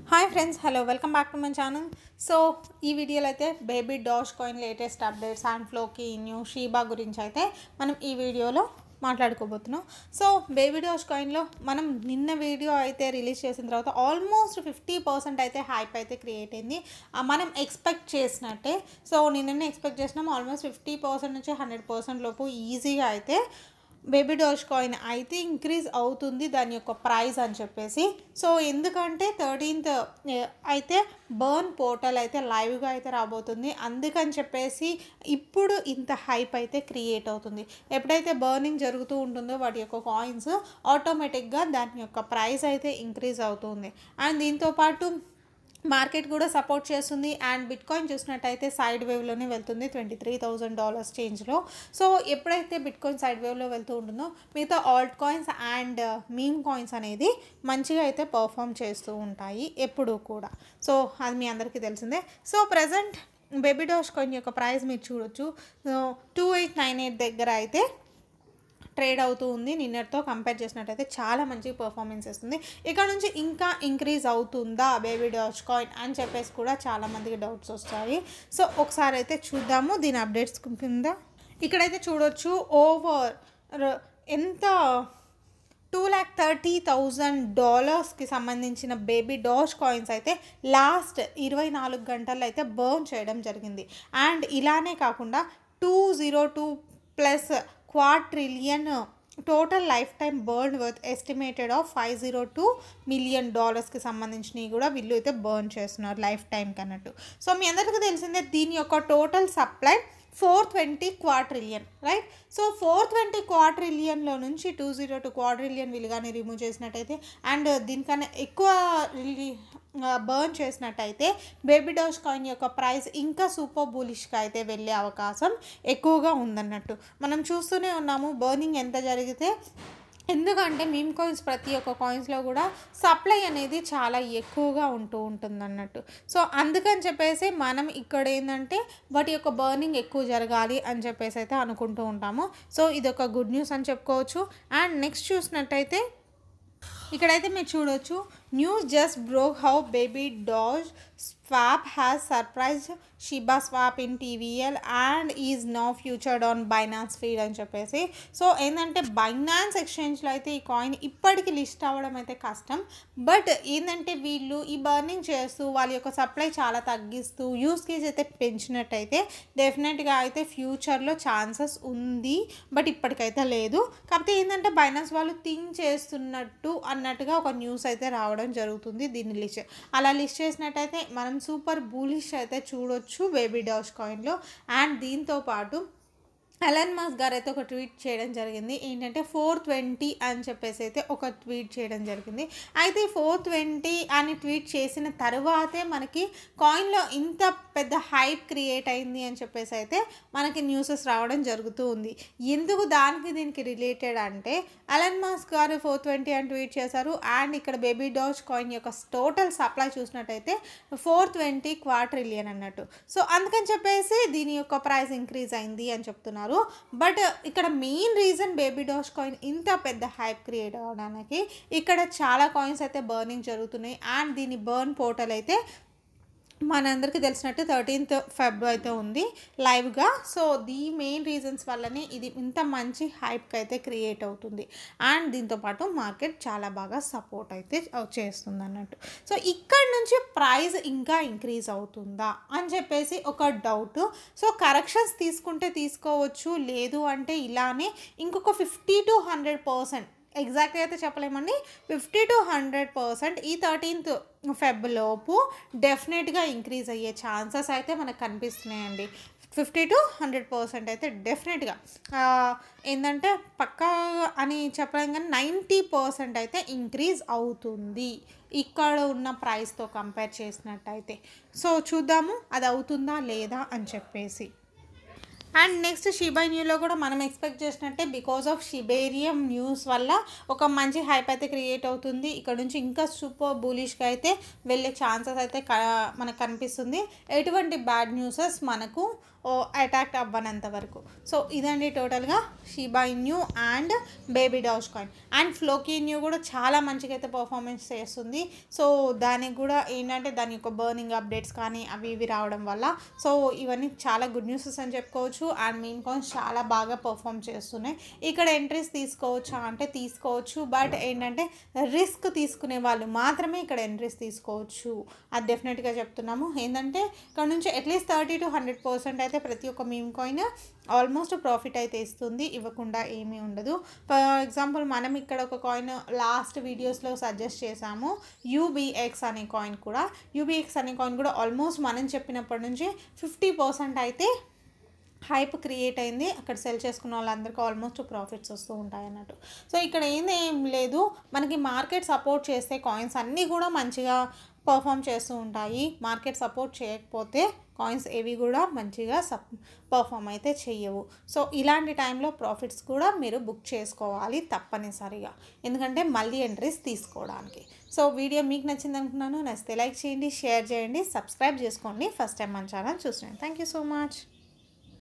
hi friends hello welcome back to my channel so ఈ వీడియోలో అయితే baby dash coin latest updates and Floki new Shiba గురించి అయితే మనం ఈ వీడియోలో మాట్లాడుకోబోతున్నాం సో బేబీ డాష్ కాయిన్లో మనం నిన్న వీడియో అయితే రిలీజ్ చేసిన తర్వాత ఆల్మోస్ట్ ఫిఫ్టీ పర్సెంట్ అయితే హైప్ అయితే క్రియేట్ అయింది ఆ, మనం ఎక్స్పెక్ట్ చేసినట్టే సో నిన్ననే ఎక్స్పెక్ట్ చేసినాం ఆల్మోస్ట్ ఫిఫ్టీ పర్సెంట్ నుంచి హండ్రెడ్ పర్సెంట్ లోపు ఈజీగా అయితే బేబీ డాష్ కాయిన్ అయితే ఇంక్రీజ్ అవుతుంది దాని యొక్క ప్రైస్ అని చెప్పేసి సో ఎందుకంటే థర్టీన్త్ అయితే బర్న్ పోర్టల్ అయితే లైవ్గా అయితే రాబోతుంది అందుకని చెప్పేసి ఇప్పుడు ఇంత హైప్ అయితే క్రియేట్ అవుతుంది ఎప్పుడైతే బర్నింగ్ జరుగుతూ ఉంటుందో వాటి యొక్క కాయిన్స్ ఆటోమేటిక్గా దాని యొక్క ప్రైస్ అయితే ఇంక్రీజ్ అవుతుంది అండ్ దీంతోపాటు మార్కెట్ కూడా సపోర్ట్ చేస్తుంది అండ్ బిట్ కాయిన్ చూసినట్టయితే సైడ్ వేవ్లోనే వెళ్తుంది ట్వంటీ త్రీ థౌజండ్ డాలర్స్ చేంజ్లో సో ఎప్పుడైతే బిట్ కాయిన్ సైడ్ వేవ్లో వెళ్తూ ఉంటుందో మిగతా alt coins and meme coins అనేది మంచిగా అయితే పర్ఫామ్ చేస్తూ ఉంటాయి ఎప్పుడూ కూడా సో అది మీ అందరికీ తెలిసిందే so present baby dash coin యొక్క ప్రైస్ మీరు చూడొచ్చు టూ ఎయిట్ నైన్ ఎయిట్ దగ్గర అయితే ట్రేడ్ అవుతూ ఉంది నిన్నటితో కంపేర్ చేసినట్టయితే చాలా మంచి పర్ఫార్మెన్స్ ఇస్తుంది ఇక్కడ నుంచి ఇంకా ఇంక్రీజ్ అవుతుందా బేబీ డాష్ కాయిన్ అని చెప్పేసి కూడా చాలా మందికి డౌట్స్ వస్తాయి సో ఒకసారి అయితే చూద్దాము దీని అప్డేట్స్ కింద ఇక్కడైతే చూడొచ్చు ఓవర్ ఎంత టూ ల్యాక్ థర్టీ థౌజండ్ డాలర్స్కి సంబంధించిన బేబీ డాష్ కాయిన్స్ అయితే లాస్ట్ ఇరవై నాలుగు గంటల్లో అయితే బర్న్ చేయడం జరిగింది అండ్ ఇలానే కాకుండా two zero two plus quadrillion total lifetime burn worth estimated of five zero two million డాలర్స్కి సంబంధించినవి కూడా వీళ్ళు అయితే బర్న్ చేస్తున్నారు లైఫ్ టైంకి అన్నట్టు సో మీ అందరికీ తెలిసిందే దీని యొక్క total supply four twenty quadrillion right so four twenty క్వాట్రిలియన్లో నుంచి టూ జీరో టూ క్వాడ్రిలియన్ వీళ్ళు కానీ రిమూవ్ చేసినట్టయితే అండ్ దీనికన్నా ఎక్కువ బర్న్ చేసినట్టయితే బేబీ డాష్ కాయిన్ యొక్క ప్రైస్ ఇంకా సూపర్ బులిష్గా అయితే వెళ్ళే అవకాశం ఎక్కువగా ఉందన్నట్టు మనం చూస్తూనే ఉన్నాము బర్నింగ్ ఎంత జరిగితే ఎందుకంటే మీమ్ కాయిన్స్ ప్రతి ఒక్క కాయిన్స్లో కూడా సప్లై అనేది చాలా ఎక్కువగా ఉంటూ ఉంటుంది అన్నట్టు సో అందుకని చెప్పేసి మనం ఇక్కడ ఏంటంటే వాటి యొక్క బర్నింగ్ ఎక్కువ జరగాలి అని చెప్పేసి అయితే అనుకుంటూ ఉంటాము సో ఇది ఒక గుడ్ న్యూస్ అని చెప్పుకోవచ్చు అండ్ నెక్స్ట్ చూసినట్టయితే ఇక్కడైతే మీరు చూడొచ్చు news just broke how baby doge swap has surpassed Shiba swap in TVL and is now featured on Binance feed అని చెప్పేసి సో ఏంటంటే బైనాన్స్ ఎక్స్చేంజ్లో అయితే ఈ కాయిన్ ఇప్పటికి లిస్ట్ అవ్వడం అయితే కష్టం బట్ ఏంటంటే వీళ్ళు ఈ బర్నింగ్ చేస్తూ వాళ్ళ యొక్క సప్లై చాలా తగ్గిస్తూ యూస్ కేజ్ అయితే పెంచినట్టయితే డెఫినెట్గా అయితే ఫ్యూచర్లో ఛాన్సెస్ ఉంది బట్ ఇప్పటికైతే లేదు కాకపోతే ఏంటంటే బైనాన్స్ వాళ్ళు థింక్ చేస్తున్నట్టు అన్నట్టుగా ఒక న్యూస్ అయితే రావడం జరుగుతుంది దీన్ని లిస్ట్ అలా లిస్ట్ చేసినట్టయితే మనం సూపర్ బూలిష్ అయితే చూడొచ్చు బేబీ డాష్ కాయిన్లో అండ్ దీంతో పాటు అలన్ మాస్ గారు అయితే ఒక ట్వీట్ చేయడం జరిగింది ఏంటంటే ఫోర్ ట్వంటీ అని చెప్పేసి అయితే ఒక ట్వీట్ చేయడం జరిగింది అయితే ఫోర్ ట్వంటీ అని ట్వీట్ చేసిన తర్వాతే మనకి కాయిన్లో ఇంత పెద్ద హైప్ క్రియేట్ అయింది అని చెప్పేసి అయితే మనకి న్యూసెస్ రావడం జరుగుతూ ఉంది ఎందుకు దానికి దీనికి రిలేటెడ్ అంటే అలన్ మాస్ గారు ఫోర్ ట్వంటీ అని ట్వీట్ చేశారు అండ్ ఇక్కడ బేబీ డాచ్ కాయిన్ యొక్క టోటల్ సప్లై చూసినట్టయితే ఫోర్ ట్వంటీ క్వార్ట్రిలియన్ అన్నట్టు సో అందుకని చెప్పేసి దీని యొక్క ప్రైస్ ఇంక్రీజ్ అయింది అని చెప్తున్నారు బట్ ఇక్కడ main reason baby dash coin ఇంత పెద్ద హైప్ క్రియేట్ అవ్వడానికి ఇక్కడ చాలా కాయిన్స్ అయితే బర్నింగ్ జరుగుతున్నాయి అండ్ దీని బర్న్ పోర్టల్ అయితే మనందరికీ తెలిసినట్టు థర్టీన్త్ ఫెబ్ అయితే ఉంది లైవ్గా సో ది మెయిన్ రీజన్స్ వల్లనే ఇది ఇంత మంచి హైప్ అయితే క్రియేట్ అవుతుంది అండ్ దీంతోపాటు మార్కెట్ చాలా బాగా సపోర్ట్ అయితే చేస్తుంది అన్నట్టు సో ఇక్కడ నుంచి ప్రైస్ ఇంకా ఇంక్రీజ్ అవుతుందా అని చెప్పేసి ఒక డౌట్ సో కరెక్షన్స్ తీసుకుంటే తీసుకోవచ్చు లేదు అంటే ఇలానే ఇంకొక ఫిఫ్టీ టు హండ్రెడ్ పర్సెంట్ ఎగ్జాక్ట్గా అయితే చెప్పలేమండి ఫిఫ్టీ టు హండ్రెడ్ పర్సెంట్ ఈ థర్టీన్త్ ఫెబ్ లోపు డెఫినెట్గా ఇంక్రీజ్ అయ్యే ఛాన్సెస్ అయితే మనకు కనిపిస్తున్నాయండి ఫిఫ్టీ టు హండ్రెడ్ పర్సెంట్ అయితే డెఫినెట్గా ఏంటంటే పక్కా అని చెప్పలేం కానీ నైంటీ పర్సెంట్ అయితే ఇంక్రీజ్ అవుతుంది ఇక్కడ ఉన్న ప్రైస్తో కంపేర్ చేసినట్టయితే సో చూద్దాము అది అవుతుందా లేదా అని చెప్పేసి అండ్ నెక్స్ట్ షిబా న్యూలో కూడా మనం ఎక్స్పెక్ట్ చేసినట్టే బికాస్ ఆఫ్ షిబేరియం న్యూస్ వల్ల ఒక మంచి హైప్ అయితే క్రియేట్ అవుతుంది ఇక్కడ నుంచి ఇంకా సూపర్ బూలిష్గా అయితే వెళ్ళే ఛాన్సెస్ అయితే క మనకు కనిపిస్తుంది ఎటువంటి బ్యాడ్ న్యూసెస్ మనకు అటాక్ట్ అవ్వనంత వరకు సో ఇదండి టోటల్గా Shiba Inu and baby dash coin and Floki Inu కూడా చాలా మంచిగా అయితే పర్ఫార్మెన్స్ చేస్తుంది సో దానికి కూడా ఏంటంటే దాని యొక్క బర్నింగ్ అప్డేట్స్ కానీ అవి ఇవి రావడం వల్ల సో ఇవన్నీ చాలా గుడ్ న్యూసెస్ అని చెప్పుకోవచ్చు అండ్ మీన్ కాయిన్స్ చాలా బాగా పర్ఫామ్ చేస్తున్నాయి ఇక్కడ ఎంట్రీస్ తీసుకోవచ్చా అంటే తీసుకోవచ్చు బట్ ఏంటంటే రిస్క్ తీసుకునే వాళ్ళు మాత్రమే ఇక్కడ ఎంట్రీస్ తీసుకోవచ్చు అది డెఫినెట్గా చెప్తున్నాము ఏంటంటే ఇక్కడ నుంచి at least thirty to hundred percent అయితే ప్రతి ఒక్క మీమ్ కాయిన్ ఆల్మోస్ట్ ప్రాఫిట్ అయితే ఇస్తుంది ఇవ్వకుండా ఏమీ ఉండదు ఫర్ ఎగ్జాంపుల్ మనం ఇక్కడ ఒక కాయిన్ లాస్ట్ వీడియోస్లో సజెస్ట్ చేసాము యూబీఎక్స్ అనే కాయిన్ కూడా యూబీఎక్స్ అనే కాయిన్ కూడా ఆల్మోస్ట్ మనం చెప్పినప్పటి నుంచి ఫిఫ్టీ పర్సెంట్ అయితే హైప్ క్రియేట్ అయింది అక్కడ సెల్ చేసుకున్న వాళ్ళందరికీ ఆల్మోస్ట్ ప్రాఫిట్స్ వస్తూ ఉంటాయి అన్నట్టు సో ఇక్కడ ఏంది ఏం లేదు మనకి మార్కెట్ సపోర్ట్ చేస్తే కాయిన్స్ అన్నీ కూడా మంచిగా పర్ఫామ్ చేస్తూ ఉంటాయి మార్కెట్ సపోర్ట్ చేయకపోతే కాయిన్స్ ఏవి కూడా మంచిగా సప్ పర్ఫామ్ అయితే చెయ్యవు సో ఇలాంటి టైంలో ప్రాఫిట్స్ కూడా మీరు బుక్ చేసుకోవాలి తప్పనిసరిగా ఎందుకంటే మళ్ళీ ఎంట్రీస్ తీసుకోవడానికి సో వీడియో మీకు నచ్చింది అనుకున్నాను నచ్చితే లైక్ చేయండి షేర్ చేయండి సబ్స్క్రైబ్ చేసుకోండి ఫస్ట్ టైం మన ఛానల్ చూస్తున్నాను థ్యాంక్ యూ సో మచ్